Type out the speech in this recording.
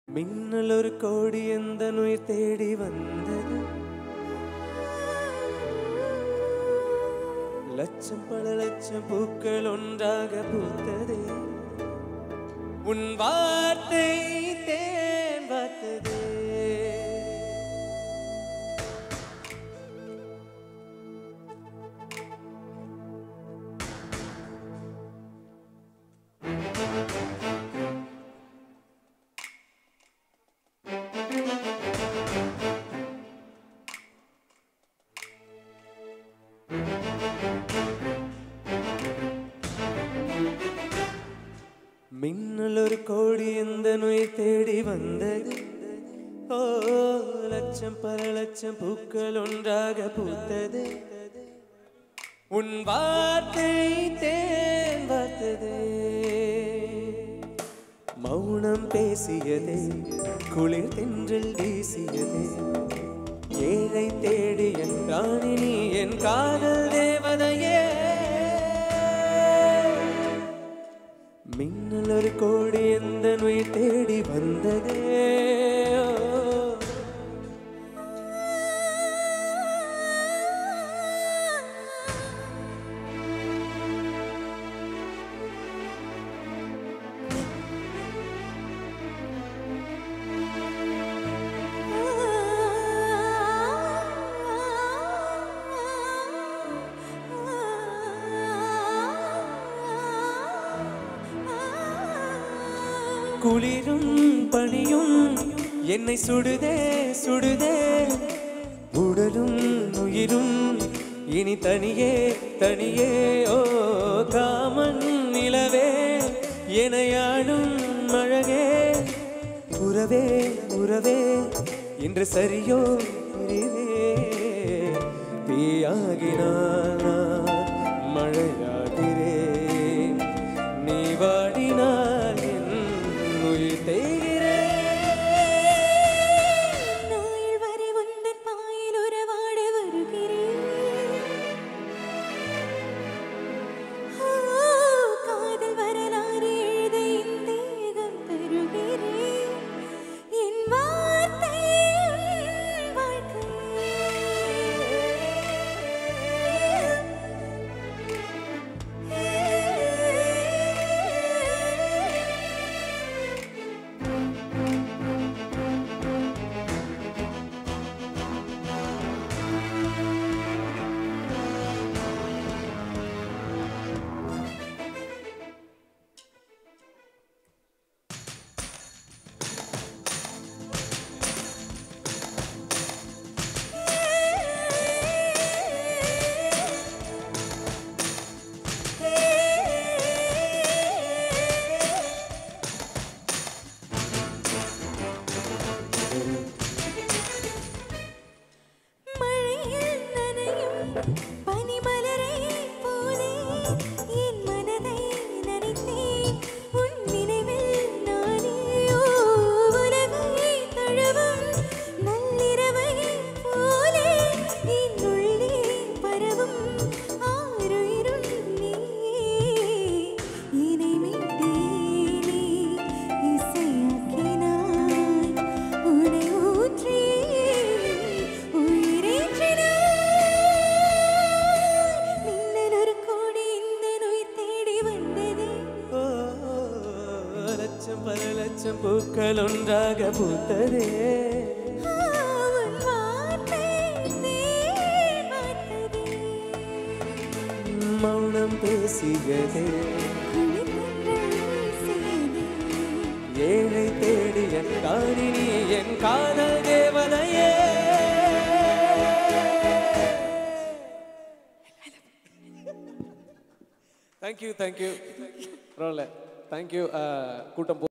மின்னல் ஒரு கோடி எந்த நோய் தேடி வந்தது லட்சம் பல லட்சம் பூக்கள் ஒன்றாக பூத்ததே உன் வார்த்தை தேன் வார்த்ததே மின்னல் ஒரு கோடி எந்த நோய் தேடி வந்தது ஓ லட்சம் பல லட்சம் பூக்கள் ஒன்றாக பூத்தது உன் வார்த்தை தேன் வார்த்ததே மௌனம் பேசியதே குளிர் தென்றல் வீசியதே ஏழை தேடி என் ராணினி என் காதல் தேவதையே மின்னல் ஒரு கோடி எந்த நோய் தேடி வந்ததே குளிரும் பனியும் என்னை சுடுதே சுடுதே உடலும் உயிரும் இனி தனியே தனியே ஓ காமன் நிலவே எனையாடும் அழகே உறவே உறவே இன்று சரியோ பிரிவே தீயாகினான் நான் மழையாகிறேன் நீ வாடினால் என் உயிர் தேய்கிறேன் நாள் வரை உந்தன் பாயில் உறவாட வருகிறேன் ஆ, காதல் வரலாறு எழுத என் தேகம் தருகிறேன் என் வார்த்தை உன் வாழ்க்கை மழையில் நனையும் பனிமலரைப் போலே என் மனதை நனைத்தேன் உன் நினைவில் நானே ஓ உலகை தழுவும் நள்ளிரவைப் போலே என் உள்ளே பரவும் ஆருயிரும் நீயே என்னை மீட்டேனே இசையாக்கினாய் உன்னை ஊற்றி உயிரேற்றினாய் மின்னல் ஒரு கோடி இந்த நோய் தேடி வந்ததே ஓ, லட்சம் பல லட்சம் பூக்கள் ஒன்றாக பூத்ததே உன் வார்த்தை தேன் வார்த்ததே மௌனம் பேசியதே குளிர்ந்தென்றல் வீசியதே ஏழை தேடிய காணினி என் காதல் தேவதையே தேங்க்யூ தேங்க்யூ பரவாயில்ல தேங்க்யூ கூட்டம் போ-